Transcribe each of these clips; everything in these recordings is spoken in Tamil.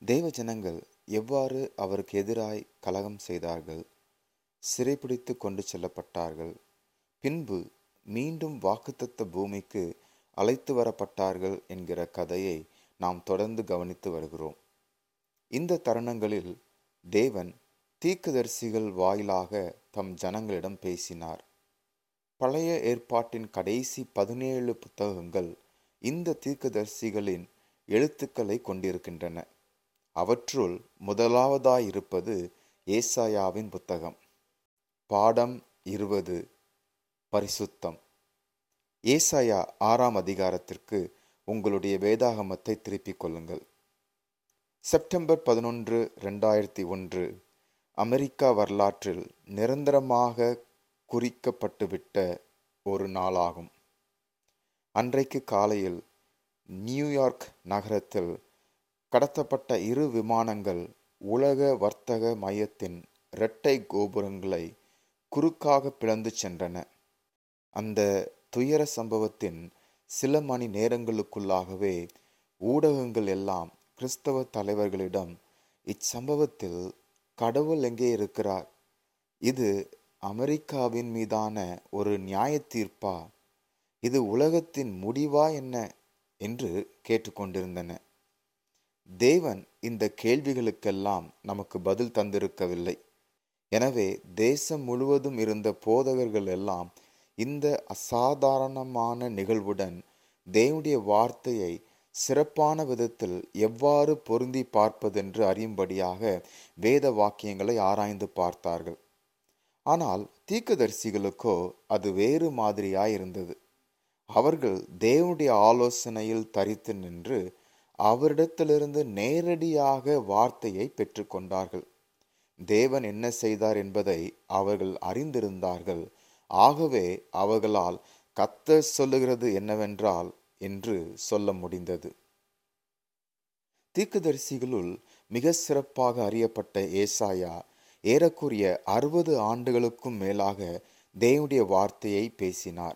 தேவ ஜனங்கள் எவ்வாறு அவருக்கு எதிராய் கலகம் செய்தார்கள் சிறைப்பிடித்து கொண்டு செல்லப்பட்டார்கள் பின்பு மீண்டும் வாக்குத்தத்த பூமிக்கு அழைத்து வரப்பட்டார்கள் என்கிற கதையை நாம் தொடர்ந்து கவனித்து வருகிறோம் இந்த தருணங்களில் தேவன் தீர்க்கதரிசிகள் வாயிலாக தம் ஜனங்களிடம் பேசினார் பழைய ஏற்பாட்டின் கடைசி பதினேழு புத்தகங்கள் இந்த தீர்க்கதரிசிகளின் எழுத்துக்களை கொண்டிருக்கின்றன அவற்றுள் முதலாவதாயிருப்பது ஏசாயாவின் புத்தகம் பாடம் இருபது பரிசுத்தம் ஏசாயா ஆறாம் அதிகாரத்திற்கு உங்களுடைய வேதாகமத்தை திருப்பிக் கொள்ளுங்கள் செப்டம்பர் பதினொன்று ரெண்டாயிரத்தி ஒன்று அமெரிக்கா வரலாற்றில் நிரந்தரமாக குறிக்கப்பட்டுவிட்ட ஒரு நாளாகும் அன்றைக்கு காலையில் நியூயார்க் நகரத்தில் கடத்தப்பட்ட இரு விமானங்கள் உலக வர்த்தக மையத்தின் இரட்டை கோபுரங்களை குறுக்காக பிளந்து சென்றன அந்த துயர சம்பவத்தின் சில மணி நேரங்களுக்குள்ளாகவே ஊடகங்கள் எல்லாம் கிறிஸ்தவ தலைவர்களிடம் இச்சம்பவத்தில் கடவுள் எங்கே இருக்கிறார் இது அமெரிக்காவின் மீதான ஒரு நியாய தீர்ப்பா இது உலகத்தின் முடிவா என்ன என்று கேட்டுக்கொண்டிருந்தன தேவன் இந்த கேள்விகளுக்கெல்லாம் நமக்கு பதில் தந்திருக்கவில்லை எனவே தேசம் முழுவதும் இருந்த போதகர்கள் எல்லாம் இந்த அசாதாரணமான நிகழ்வுடன் தேவனுடைய வார்த்தையை சிறப்பான விதத்தில் எவ்வாறு பொருந்தி பார்ப்பதென்று அறியும்படியாக வேத வாக்கியங்களை ஆராய்ந்து பார்த்தார்கள் ஆனால் தீர்க்கதரிசிகளுக்கோ அது வேறு மாதிரியாயிருந்தது அவர்கள் தேவனுடைய ஆலோசனையில் தரித்து நின்று அவரிடத்திலிருந்து நேரடியாக வார்த்தையை பெற்றுக்கொண்டார்கள் தேவன் என்ன செய்தார் என்பதை அவர்கள் அறிந்திருந்தார்கள் ஆகவே அவர்களால் கத்த சொல்லுகிறது என்னவென்றால் என்று சொல்ல முடிந்தது தீர்க்கதரிசிகளுள் மிக சிறப்பாக அறியப்பட்ட ஏசாயா ஏறக்குறைய அறுபது ஆண்டுகளுக்கும் மேலாக தேவனுடைய வார்த்தையை பேசினார்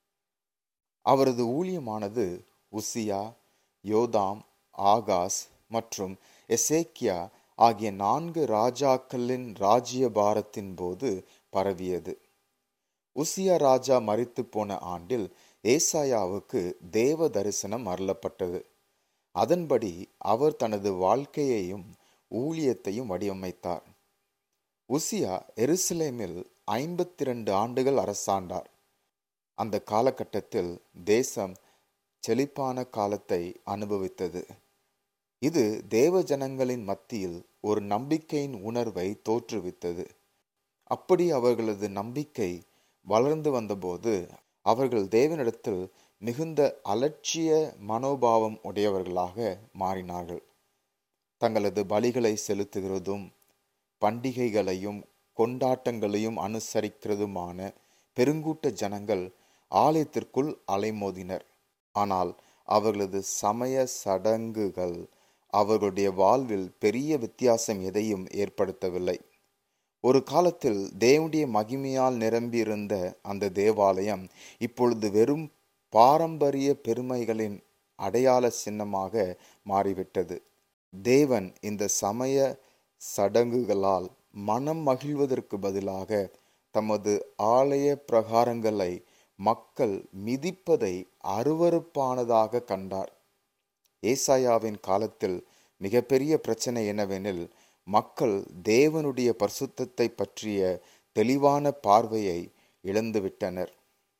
அவரது ஊழியமானது உசியா யோதாம் ஆகாஸ் மற்றும் எசேக்கியா ஆகிய நான்கு ராஜாக்களின் ராஜ்ய பாரத்தின் போது பரவியது உசியா ராஜா மறித்து போன ஆண்டில் ஏசாயாவுக்கு தேவ தரிசனம் அருளப்பட்டது அதன்படி அவர் தனது வாழ்க்கையையும் ஊழியத்தையும் வடிவமைத்தார் உசியா எருசலேமில் ஐம்பத்தி ரெண்டு ஆண்டுகள் அரசாண்டார் அந்த காலகட்டத்தில் தேசம் செழிப்பான காலத்தை அனுபவித்தது இது தேவ ஜனங்களின் மத்தியில் ஒரு நம்பிக்கையின் உணர்வை தோற்றுவித்தது அப்படி அவர்களது நம்பிக்கை வளர்ந்து வந்தபோது அவர்கள் தேவனிடத்தில் மிகுந்த அலட்சிய மனோபாவம் உடையவர்களாக மாறினார்கள் தங்களது பலிகளை செலுத்துகிறதும் பண்டிகைகளையும் கொண்டாட்டங்களையும் அனுசரிக்கிறதுமான பெருங்கூட்ட ஜனங்கள் ஆலயத்திற்குள் அலைமோதினர் ஆனால் அவர்களது சமய சடங்குகள் அவர்களுடைய வாழ்வில் பெரிய வித்தியாசம் எதையும் ஏற்படுத்தவில்லை ஒரு காலத்தில் தேவனுடைய மகிமையால் நிரம்பியிருந்த அந்த தேவாலயம் இப்பொழுது வெறும் பாரம்பரிய பெருமைகளின் அடையாள சின்னமாக மாறிவிட்டது தேவன் இந்த சமய சடங்குகளால் மனம் மகிழ்வதற்கு பதிலாக தமது ஆலய பிரகாரங்களை மக்கள் மிதிப்பதை அருவறுப்பானதாக கண்டார் ஏசாயாவின் காலத்தில் மிகப்பெரிய பிரச்சனை என்னவெனில் மக்கள் தேவனுடைய பரிசுத்தத்தை பற்றிய தெளிவான பார்வையை இழந்துவிட்டனர்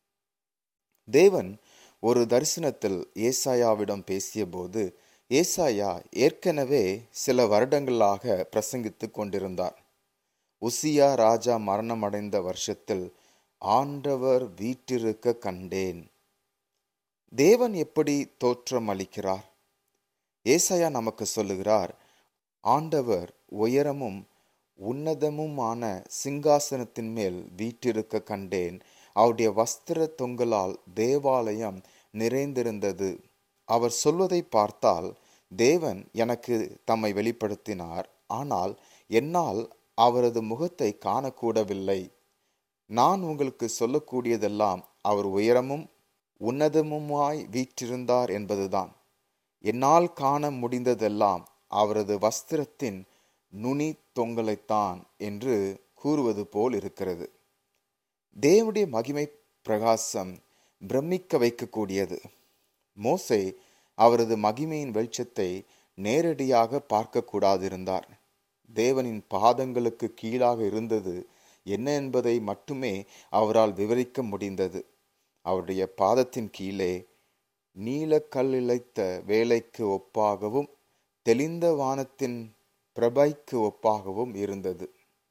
தேவன் ஒரு தரிசனத்தில் ஏசாயாவிடம் பேசியபோது ஏசாயா ஏற்கனவே சில வருடங்களாக பிரசங்கித்துக் கொண்டிருந்தார் உசியா ராஜா மரணமடைந்த வருஷத்தில் ஆண்டவர் வீற்றிருக்க கண்டேன் தேவன் எப்படி தோற்றம் அளிக்கிறார் ஏசாயா நமக்கு சொல்லுகிறார் ஆண்டவர் உயரமும் உன்னதமுமான சிங்காசனத்தின் மேல் வீற்றிருக்க கண்டேன் அவருடைய வஸ்திர தொங்கலால் தேவாலயம் நிறைந்திருந்தது அவர் சொல்வதை பார்த்தால் தேவன் எனக்கு தம்மை வெளிப்படுத்தினார் ஆனால் என்னால் அவரது முகத்தை காணக்கூடவில்லை நான் உங்களுக்கு சொல்லக்கூடியதெல்லாம் அவர் உயரமும் உன்னதமுமாய் வீற்றிருந்தார் என்பதுதான் என்னால் காண முடிந்ததெல்லாம் அவரது வஸ்திரத்தின் நுனி தொங்கலைத்தான் என்று கூறுவது போல் இருக்கிறது தேவனுடைய மகிமை பிரகாசம் பிரமிக்க வைக்கக்கூடியது மோசே அவரது மகிமையின் வெளிச்சத்தை நேரடியாக பார்க்கக்கூடாதிருந்தார் தேவனின் பாதங்களுக்கு கீழாக இருந்தது என்ன என்பதை மட்டுமே அவரால் விவரிக்க முடிந்தது அவருடைய பாதத்தின் கீழே நீலக்கல் இழைத்த வேலைக்கு ஒப்பாகவும் தெளிந்த வானத்தின் பிரபைக்கு ஒப்பாகவும் இருந்தது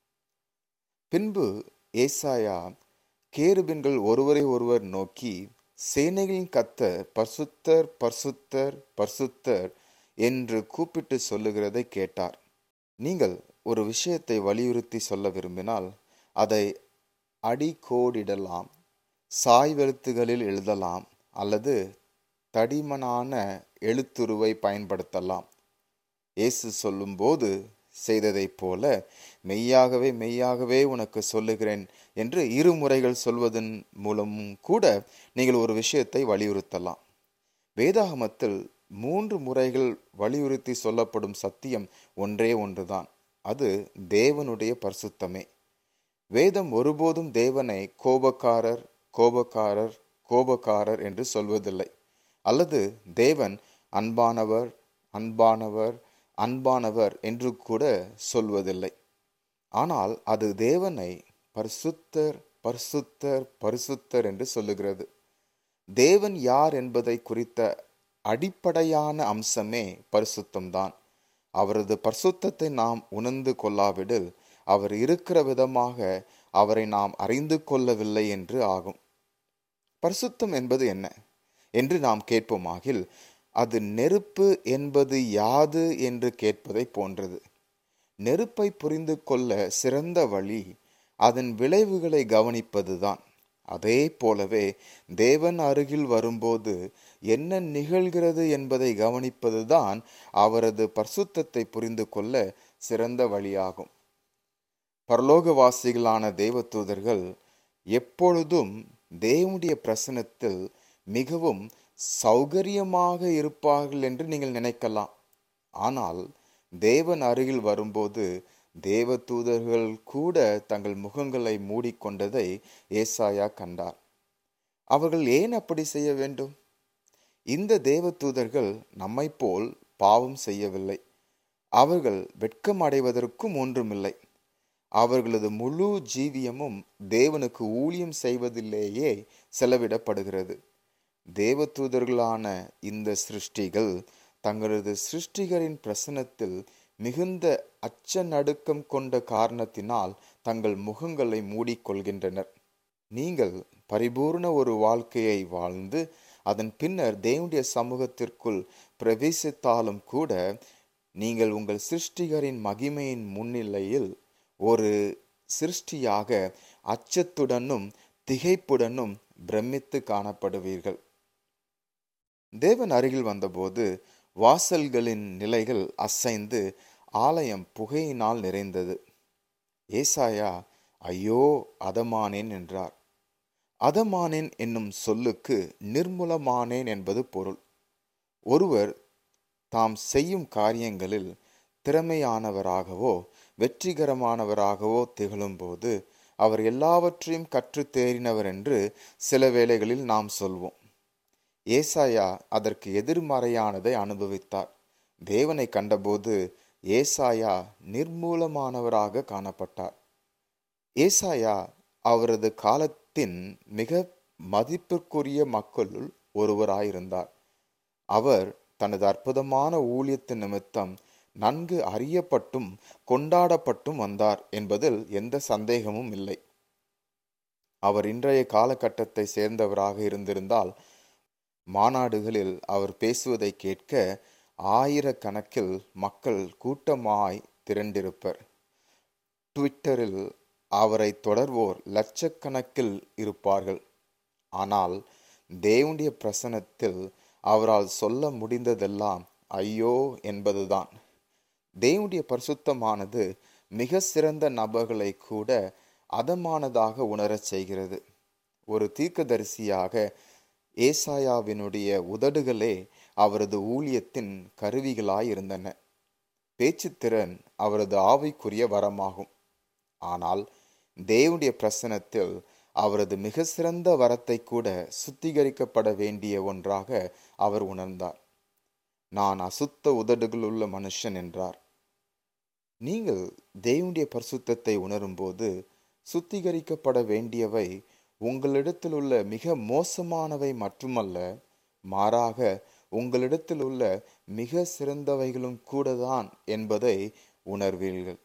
பின்பு ஏசாயா கேருபின்கள் ஒருவரை ஒருவர் நோக்கி சேனைகளின் கத்த பர்சுத்தர் பர்சுத்தர் பர்சுத்தர் என்று கூப்பிட்டு சொல்லுகிறதை கேட்டார் நீங்கள் ஒரு விஷயத்தை வலியுறுத்தி சொல்ல விரும்பினால் அதை அடிக்கோடிடலாம் சாய்வெழுத்துகளில் எழுதலாம் அல்லது தடிமனான எழுத்துருவை பயன்படுத்தலாம் இயேசு சொல்லும்போது செய்ததைப் போல மெய்யாகவே மெய்யாகவே உனக்கு சொல்லுகிறேன் என்று இரு முறைகள் சொல்வதன் மூலமும் கூட நீங்கள் ஒரு விஷயத்தை வலியுறுத்தலாம் வேதாகமத்தில் மூன்று முறைகள் வலியுறுத்தி சொல்லப்படும் சத்தியம் ஒன்றே ஒன்றுதான் அது தேவனுடைய பரிசுத்தமே வேதம் ஒருபோதும் தேவனை கோபக்காரர் கோபக்காரர் கோபக்காரர் என்று சொல்வதில்லை அல்லது தேவன் அன்பானவர் அன்பானவர் அன்பானவர் என்று கூட சொல்வதில்லை ஆனால் அது தேவனை பரிசுத்தர் பரிசுத்தர் பரிசுத்தர் என்று சொல்லுகிறது தேவன் யார் என்பதை குறித்த அடிப்படையான அம்சமே பரிசுத்தம்தான் அவரது பரிசுத்தத்தை நாம் உணர்ந்து கொள்ளாவிடில் அவர் இருக்கிற விதமாக அவரை நாம் அறிந்து கொள்ளவில்லை என்று ஆகும் பரிசுத்தம் என்பது என்ன என்று நாம் கேட்போமாகில் அது நெருப்பு என்பது யாது என்று கேட்பதை போன்றது நெருப்பை புரிந்து கொள்ள சிறந்த வழி அதன் விளைவுகளை கவனிப்பதுதான் அதே போலவே தேவன் அருகில் வரும்போது என்ன நிகழ்கிறது என்பதை கவனிப்பதுதான் அவரது பரிசுத்தத்தை புரிந்து கொள்ள சிறந்த வழியாகும் பரலோகவாசிகளான தேவதூதர்கள் எப்பொழுதும் தேவனுடைய பிரசனத்தில் மிகவும் சௌகரியமாக இருப்பார்கள் என்று நீங்கள் நினைக்கலாம் ஆனால் தேவன் அருகில் வரும்போது தேவ தூதர்கள் கூட தங்கள் முகங்களை மூடிக்கொண்டதை ஏசாயா கண்டார் அவர்கள் ஏன் அப்படி செய்ய வேண்டும் இந்த தேவ தூதர்கள் நம்மை போல் பாவம் செய்யவில்லை அவர்கள் வெட்கம் அடைவதற்கும் ஒன்றுமில்லை அவர்களது முழு ஜீவியமும் தேவனுக்கு ஊழியம் செய்வதிலேயே செலவிடப்படுகிறது தேவதூதர்களான இந்த சிருஷ்டிகள் தங்களது சிருஷ்டிகரின் பிரசனத்தில் மிகுந்த அச்ச நடுக்கம் கொண்ட காரணத்தினால் தங்கள் முகங்களை மூடிக்கொள்கின்றனர் நீங்கள் பரிபூர்ண ஒரு வாழ்க்கையை வாழ்ந்து அதன் பின்னர் தேவனுடைய சமூகத்திற்குள் பிரவேசித்தாலும் கூட நீங்கள் உங்கள் சிருஷ்டிகரின் மகிமையின் முன்னிலையில் ஒரு சிருஷ்டியாக அச்சத்துடனும் திகைப்புடனும் பிரமித்து காணப்படுவீர்கள் தேவன் அருகில் வந்தபோது வாசல்களின் நிலைகள் அசைந்து ஆலயம் புகையினால் நிறைந்தது ஏசாயா ஐயோ அதமானேன் என்றார் அதமானேன் என்னும் சொல்லுக்கு நிர்மூலமானேன் என்பது பொருள் ஒருவர் தாம் செய்யும் காரியங்களில் திறமையானவராகவோ வெற்றிகரமானவராகவோ திகழும்போது அவர் எல்லாவற்றையும் கற்று தேறினவர் என்று சில வேளைகளில் நாம் சொல்வோம் ஏசாயா அதற்கு எதிர்மறையானதை அனுபவித்தார் தேவனை கண்டபோது ஏசாயா நிர்மூலமானவராக காணப்பட்டார் ஏசாயா அவரது காலத்தின் மிக மதிப்பிற்குரிய மக்களுள் ஒருவராயிருந்தார் அவர் தனது அற்புதமான ஊழியத்தின் நிமித்தம் நன்கு அறியப்பட்டும் கொண்டாடப்பட்டும் வந்தார் என்பதில் எந்த சந்தேகமும் இல்லை அவர் இன்றைய காலகட்டத்தை சேர்ந்தவராக இருந்திருந்தால் மாநாடுகளில் அவர் பேசுவதை கேட்க ஆயிரக்கணக்கில் மக்கள் கூட்டமாய் திரண்டிருப்பர் ட்விட்டரில் அவரை தொடர்வோர் லட்சக்கணக்கில் இருப்பார்கள் ஆனால் தேவனுடைய பிரசனத்தில் அவரால் சொல்ல முடிந்ததெல்லாம் ஐயோ என்பதுதான் தேவனுடைய பரிசுத்தமானது மிக சிறந்த நபர்களை கூட அதமானதாக உணரச் செய்கிறது ஒரு தீர்க்கதரிசியாக ஏசாயாவினுடைய உதடுகளே அவரது ஊழியத்தின் கருவிகளாயிருந்தன பேச்சுத்திறன் அவரது ஆவிக்குரிய வரமாகும் ஆனால் தேவனுடைய பிரசனத்தில் அவரது மிக சிறந்த வரத்தை கூட சுத்திகரிக்கப்பட வேண்டிய ஒன்றாக அவர் உணர்ந்தார் நான் அசுத்த உதடுகளுள்ள மனுஷன் என்றார் நீங்கள் தேவனுடைய பரிசுத்தத்தை உணரும்போது சுத்திகரிக்கப்பட வேண்டியவை உங்களிடத்தில் உள்ள மிக மோசமானவை மட்டுமல்ல மாறாக உங்களிடத்தில் உள்ள மிக சிறந்தவைகளும் கூடதான் என்பதை உணர்வீர்கள்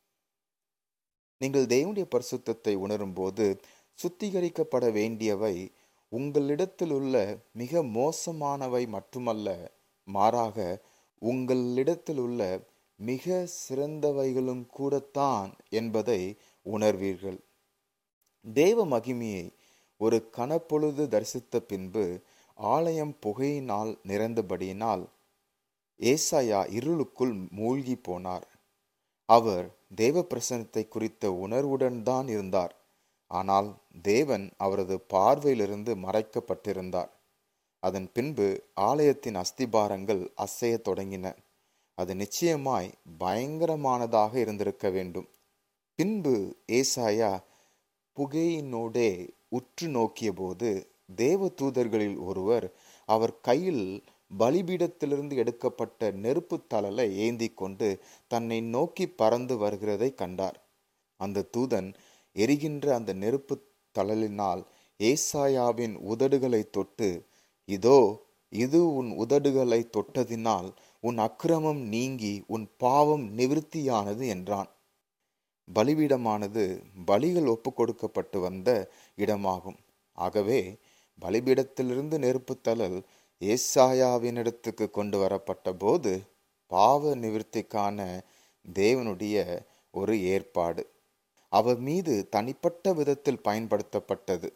நீங்கள் தேவனுடைய பரிசுத்தத்தை உணரும்போது சுத்திகரிக்கப்பட வேண்டியவை உங்களிடத்தில் உள்ள மிக மோசமானவை மட்டுமல்ல மாறாக உங்களிடத்தில் உள்ள மிக சிறந்தவைகளும் கூடத்தான் என்பதை உணர்வீர்கள் தேவ மகிமையை ஒரு கனப்பொழுது தரிசித்த பின்பு ஆலயம் புகையினால் நிறைந்தபடியினால் ஏசாயா இருளுக்குள் மூழ்கி போனார் அவர் தேவ பிரசனத்தை குறித்த உணர்வுடன் தான் இருந்தார் ஆனால் தேவன் அவரது பார்வையிலிருந்து மறைக்கப்பட்டிருந்தார் அதன் பின்பு ஆலயத்தின் அஸ்திபாரங்கள் அசையத் தொடங்கின அது நிச்சயமாய் பயங்கரமானதாக இருந்திருக்க வேண்டும் பின்பு ஏசாயா புகையினோடே உற்று நோக்கியபோது தேவ தூதர்களில் ஒருவர் அவர் கையில் பலிபீடத்திலிருந்து எடுக்கப்பட்ட நெருப்பு தழலை ஏந்தி கொண்டு தன்னை நோக்கி பறந்து வருகிறதை கண்டார் அந்த தூதன் எரிகின்ற அந்த நெருப்பு தழலினால் ஏசாயாவின் உதடுகளை தொட்டு இதோ இது உன் உதடுகளை தொட்டதினால் உன் அக்கிரமம் நீங்கி உன் பாவம் நிவிருத்தியானது என்றான் பலிபீடமானது பலிகள் ஒப்பு கொடுக்கப்பட்டு வந்த இடமாகும் ஆகவே பலிபீடத்திலிருந்து நெருப்புத்தழல் ஏசாயாவினிடத்துக்கு கொண்டு வரப்பட்ட போது பாவ நிவிற்த்திக்கான தேவனுடைய ஒரு ஏற்பாடு அவர் மீது தனிப்பட்ட விதத்தில் பயன்படுத்தப்பட்டது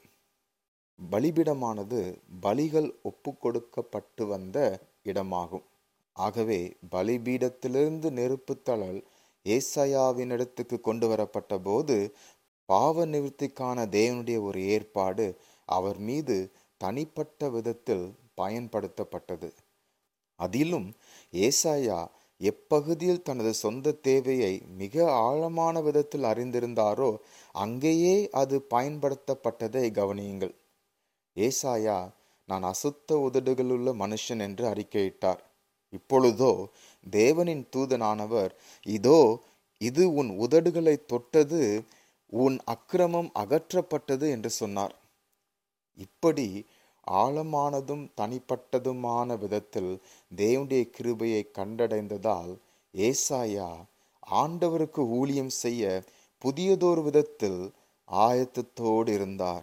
பலிபீடமானது பலிகள் ஒப்பு கொடுக்கப்பட்டு வந்த இடமாகும் ஆகவே பலிபீடத்திலிருந்து நெருப்புத்தழல் ஏசாயாவினிடத்துக்கு கொண்டு வரப்பட்ட போது பாவ நிவர்த்திக்கான தேவனுடைய ஒரு ஏற்பாடு அவர் மீது தனிப்பட்ட விதத்தில் பயன்படுத்தப்பட்டது அதிலும் ஏசாயா எப்பகுதியில் தனது சொந்த தேவையை மிக ஆழமான விதத்தில் அறிந்திருந்தாரோ அங்கேயே அது பயன்படுத்தப்பட்டதை கவனியுங்கள் ஏசாயா நான் அசுத்த உதடுகளுள்ள மனுஷன் என்று அறிக்கையிட்டார் இப்பொழுதோ தேவனின் தூதனானவர் இதோ இது உன் உதடுகளை தொட்டது உன் அக்கிரமம் அகற்றப்பட்டது என்று சொன்னார் இப்படி ஆழமானதும் தனிப்பட்டதுமான விதத்தில் தேவனுடைய கிருபையை கண்டடைந்ததால் ஏசாயா ஆண்டவருக்கு ஊழியம் செய்ய புதியதொரு விதத்தில் ஆயத்தத்தோடு இருந்தார்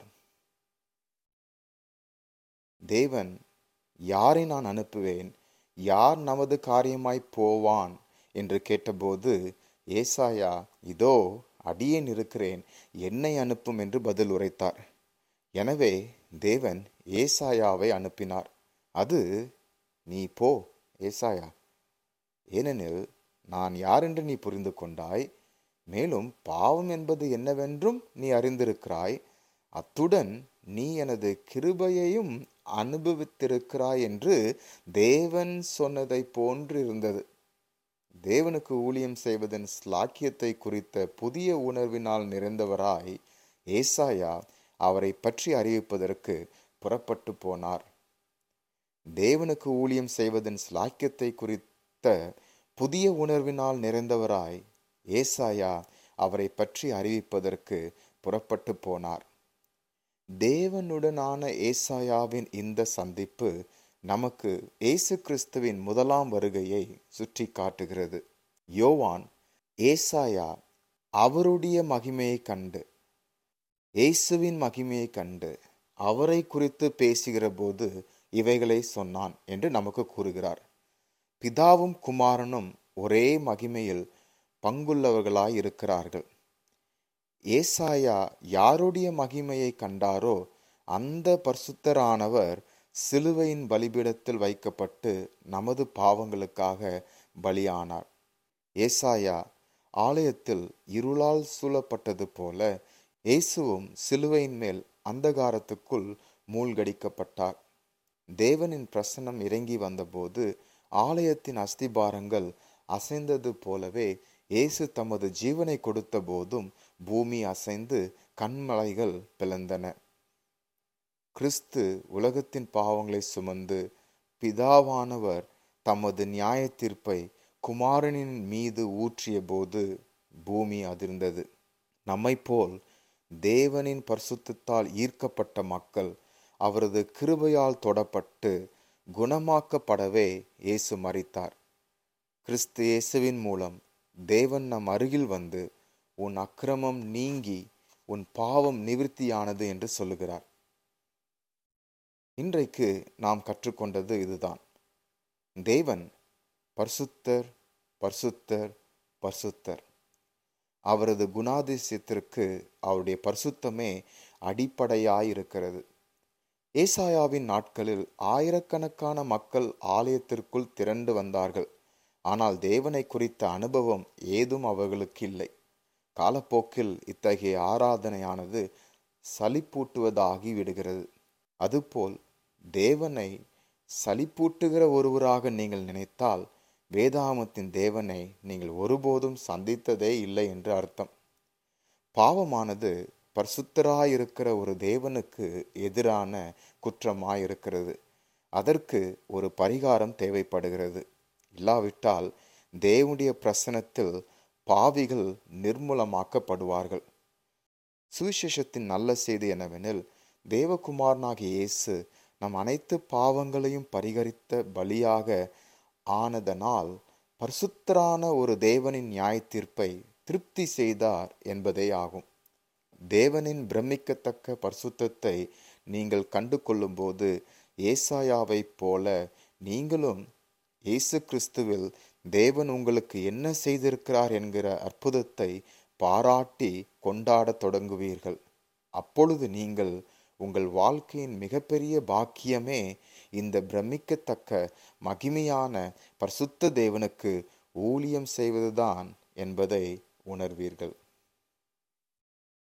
தேவன் யாரை நான் அனுப்புவேன் யார் நமது காரியமாய் போவான் என்று கேட்டபோது ஏசாயா இதோ அடியேன் இருக்கிறேன் என்னை அனுப்பும் என்று பதில் உரைத்தார் எனவே தேவன் ஏசாயாவை அனுப்பினார் அது நீ போ ஏசாயா ஏனெனில் நான் யாரென்று நீ புரிந்து கொண்டாய் மேலும் பாவம் என்பது என்னவென்றும் நீ அறிந்திருக்கிறாய் அத்துடன் நீ எனது கிருபையையும் அனுபவித்திருக்கிறாய் என்று தேவன் சொன்னதை போன்று இருந்தது தேவனுக்கு ஊழியம் செய்வதன் ஸ்லாக்கியத்தை குறித்த புதிய உணர்வினால் நிறைந்தவராய் ஏசாயா அவரை பற்றி அறிவிப்பதற்கு புறப்பட்டு போனார் தேவனுக்கு ஊழியம் செய்வதன் ஸ்லாக்கியத்தை குறித்த புதிய உணர்வினால் நிறைந்தவராய் ஏசாயா அவரை பற்றி அறிவிப்பதற்கு புறப்பட்டு போனார் தேவனுடனான ஏசாயாவின் இந்த சந்திப்பு நமக்கு இயேசு கிறிஸ்துவின் முதலாம் வருகையை சுற்றி காட்டுகிறது யோவான் ஏசாயா அவருடைய மகிமையை கண்டு இயேசுவின் மகிமையை கண்டு அவரை குறித்து பேசுகிற போது இவைகளை சொன்னான் என்று நமக்கு கூறுகிறார் பிதாவும் குமாரனும் ஒரே மகிமையில் பங்குள்ளவர்களாய் இருக்கிறார்கள் ஏசாயா யாருடைய மகிமையை கண்டாரோ அந்த பரிசுத்தரானவர் சிலுவையின் பலிபீடத்தில் வைக்கப்பட்டு நமது பாவங்களுக்காக பலியானார் ஏசாயா ஆலயத்தில் இருளால் சூழப்பட்டது போல இயேசுவும் சிலுவையின் மேல் அந்தகாரத்துக்குள் மூழ்கடிக்கப்பட்டார் தேவனின் பிரசன்னம் இறங்கி வந்தபோது ஆலயத்தின் அஸ்திபாரங்கள் அசைந்தது போலவே இயேசு தமது ஜீவனை கொடுத்த போதும் பூமி அசைந்து கண்மலைகள் பிளந்தன கிறிஸ்து உலகத்தின் பாவங்களை சுமந்து பிதாவானவர் தமது நியாய தீர்ப்பை குமாரனின் மீது ஊற்றிய போது பூமி அதிர்ந்தது நம்மைப்போல் தேவனின் பரிசுத்தத்தால் ஈர்க்கப்பட்ட மக்கள் அவரது கிருபையால் தொடப்பட்டு குணமாக்கப்படவே இயேசு மறித்தார் கிறிஸ்து இயேசுவின் மூலம் தேவன் நம் அருகில் வந்து உன் அக்கிரமம் நீங்கி உன் பாவம் நிவிருத்தியானது என்று சொல்லுகிறார் இன்றைக்கு நாம் கற்றுக்கொண்டது இதுதான் தேவன் பரிசுத்தர் பரிசுத்தர் பரிசுத்தர் அவரது குணாதிசயத்திற்கு அவருடைய பரிசுத்தமே அடிப்படையாயிருக்கிறது ஏசாயாவின் நாட்களில் ஆயிரக்கணக்கான மக்கள் ஆலயத்திற்குள் திரண்டு வந்தார்கள் ஆனால் தேவனை குறித்த அனுபவம் ஏதும் அவர்களுக்கு இல்லை காலப்போக்கில் இத்தகைய ஆராதனையானது சலிப்பூட்டுவதாகி விடுகிறது அதுபோல் தேவனை சலிப்பூட்டுகிற ஒருவராக நீங்கள் நினைத்தால் வேதாமத்தின் தேவனை நீங்கள் ஒருபோதும் சந்தித்ததே இல்லை என்று அர்த்தம் பாவமானது பரிசுத்தராயிருக்கிற ஒரு தேவனுக்கு எதிரான குற்றமாயிருக்கிறது அதற்கு ஒரு பரிகாரம் தேவைப்படுகிறது இல்லாவிட்டால் தேவனுடைய பிரசனத்தில் பாவிகள் நிர்மூலமாக்கப்படுவார்கள் சுவிசேஷத்தின் நல்ல செய்தி என்னவெனில் தேவகுமாரனாகிய இயேசு நம் அனைத்து பாவங்களையும் பரிகரித்த பலியாக ஆனதனால் பரிசுத்தரான ஒரு தேவனின் நியாய தீர்ப்பை திருப்தி செய்தார் என்பதே ஆகும் தேவனின் பிரமிக்கத்தக்க பரிசுத்தத்தை நீங்கள் கண்டு கொள்ளும்போது ஏசாயாவைப் போல நீங்களும் இயேசு கிறிஸ்துவில் தேவன் உங்களுக்கு என்ன செய்திருக்கிறார் என்கிற அற்புதத்தை பாராட்டி கொண்டாடத் தொடங்குவீர்கள் அப்பொழுது நீங்கள் உங்கள் வாழ்க்கையின் மிகப்பெரிய பாக்கியமே இந்த பிரமிக்கத்தக்க மகிமையான பரிசுத்த தேவனுக்கு ஊழியம் செய்வதுதான் என்பதை உணர்வீர்கள்